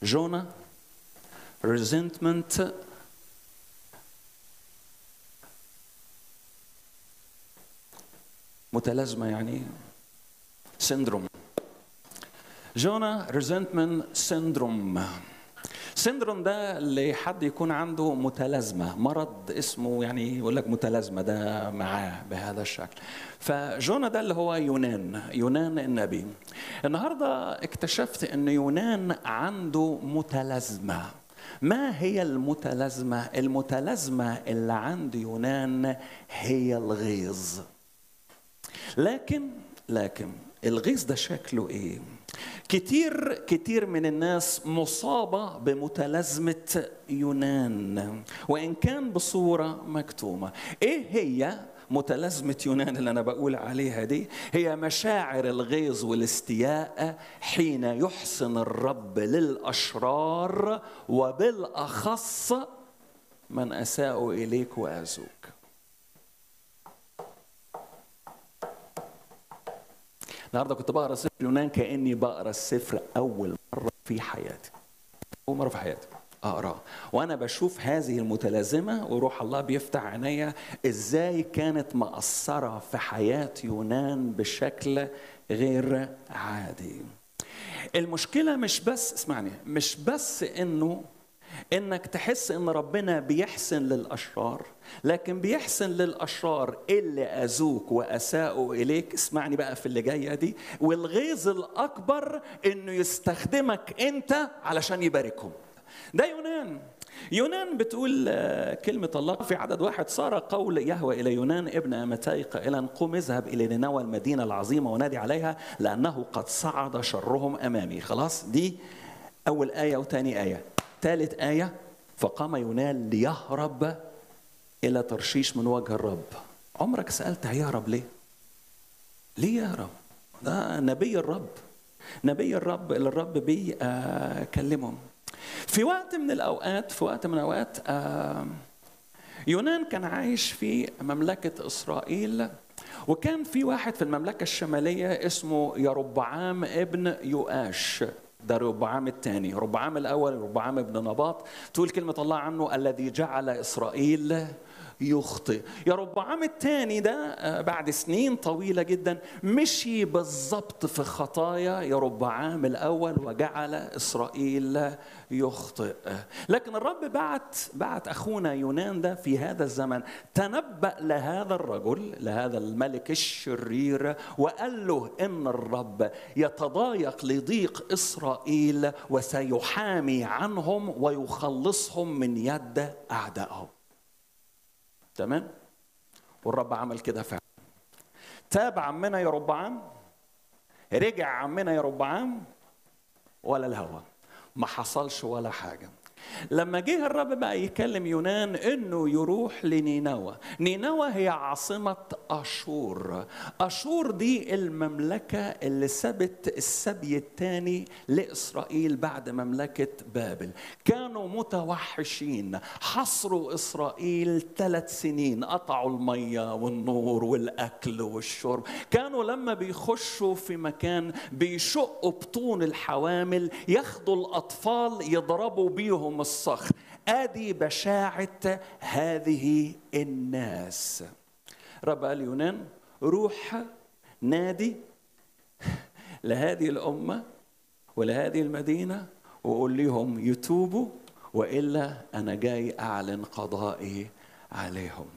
جونا resentment متلازمة يعني سندروم جونا ريزنتمنت سندروم سندروم ده اللي حد يكون عنده متلازمة مرض اسمه يعني يقول لك متلازمة ده معاه بهذا الشكل فجونا ده اللي هو يونان يونان النبي النهاردة اكتشفت ان يونان عنده متلازمة ما هي المتلازمة؟ المتلازمة اللي عند يونان هي الغيظ لكن لكن الغيظ ده شكله ايه؟ كتير كتير من الناس مصابة بمتلازمة يونان وإن كان بصورة مكتومة إيه هي متلازمة يونان اللي أنا بقول عليها دي هي مشاعر الغيظ والاستياء حين يحسن الرب للأشرار وبالأخص من أساءوا إليك وآذوك النهارده كنت بقرا سفر يونان كاني بقرا السفر اول مره في حياتي اول مره في حياتي اقراه وانا بشوف هذه المتلازمه وروح الله بيفتح عينيا ازاي كانت مأثره في حياه يونان بشكل غير عادي المشكله مش بس اسمعني مش بس انه انك تحس ان ربنا بيحسن للاشرار لكن بيحسن للاشرار اللي اذوك واساءوا اليك اسمعني بقى في اللي جايه دي والغيظ الاكبر انه يستخدمك انت علشان يباركهم ده يونان يونان بتقول كلمة الله في عدد واحد صار قول يهوى إلى يونان ابن أمتاي قائلا قم اذهب إلى نينوى المدينة العظيمة ونادي عليها لأنه قد صعد شرهم أمامي خلاص دي أول آية وتاني آية ثالث آية فقام يونان ليهرب إلى ترشيش من وجه الرب عمرك سألت هيهرب ليه؟ ليه يهرب؟ ده نبي الرب نبي الرب اللي الرب بيكلمهم في وقت من الأوقات في وقت من الأوقات يونان كان عايش في مملكة إسرائيل وكان في واحد في المملكة الشمالية اسمه يربعام ابن يؤاش ده ربعام الثاني ربعام الاول ربعام ابن نباط تقول كلمه الله عنه الذي جعل اسرائيل يخطئ يا ربعام الثاني ده بعد سنين طويله جدا مشي بالضبط في خطايا يا ربعام الاول وجعل اسرائيل يخطئ لكن الرب بعت بعت اخونا يونان ده في هذا الزمن تنبأ لهذا الرجل لهذا الملك الشرير وقال له ان الرب يتضايق لضيق اسرائيل وسيحامي عنهم ويخلصهم من يد اعدائهم تمام والرب عمل كده فعلا تاب عمنا يا ربعام رجع عمنا يا ربعام ولا الهوى ما حصلش ولا حاجه لما جه الرب بقى يكلم يونان انه يروح لنينوى نينوى هي عاصمة اشور اشور دي المملكة اللي سبت السبي الثاني لاسرائيل بعد مملكة بابل كانوا متوحشين حصروا اسرائيل ثلاث سنين قطعوا المية والنور والاكل والشرب كانوا لما بيخشوا في مكان بيشقوا بطون الحوامل ياخدوا الاطفال يضربوا بيهم الصخر ادي بشاعه هذه الناس رب قال يونان روح نادي لهذه الامه ولهذه المدينه وقول لهم يتوبوا والا انا جاي اعلن قضائي عليهم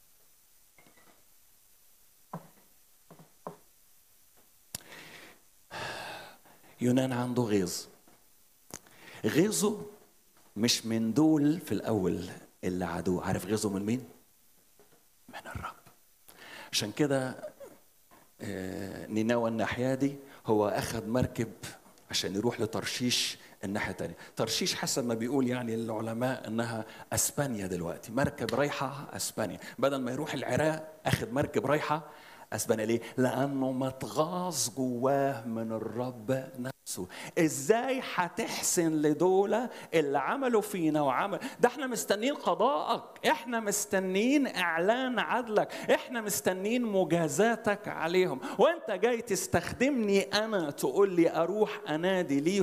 يونان عنده غيظ غيظه مش من دول في الاول اللي عدو عارف غيظه من مين من الرب عشان كده نينوى الناحيه دي هو اخذ مركب عشان يروح لترشيش الناحيه الثانيه ترشيش حسب ما بيقول يعني العلماء انها اسبانيا دلوقتي مركب رايحه اسبانيا بدل ما يروح العراق اخذ مركب رايحه اسبانيا ليه لانه متغاظ جواه من الرب نفسه ازاي هتحسن لدول اللي عملوا فينا وعمل ده احنا مستنيين قضائك احنا مستنيين اعلان عدلك احنا مستنيين مجازاتك عليهم وانت جاي تستخدمني انا تقول لي اروح انادي ليهم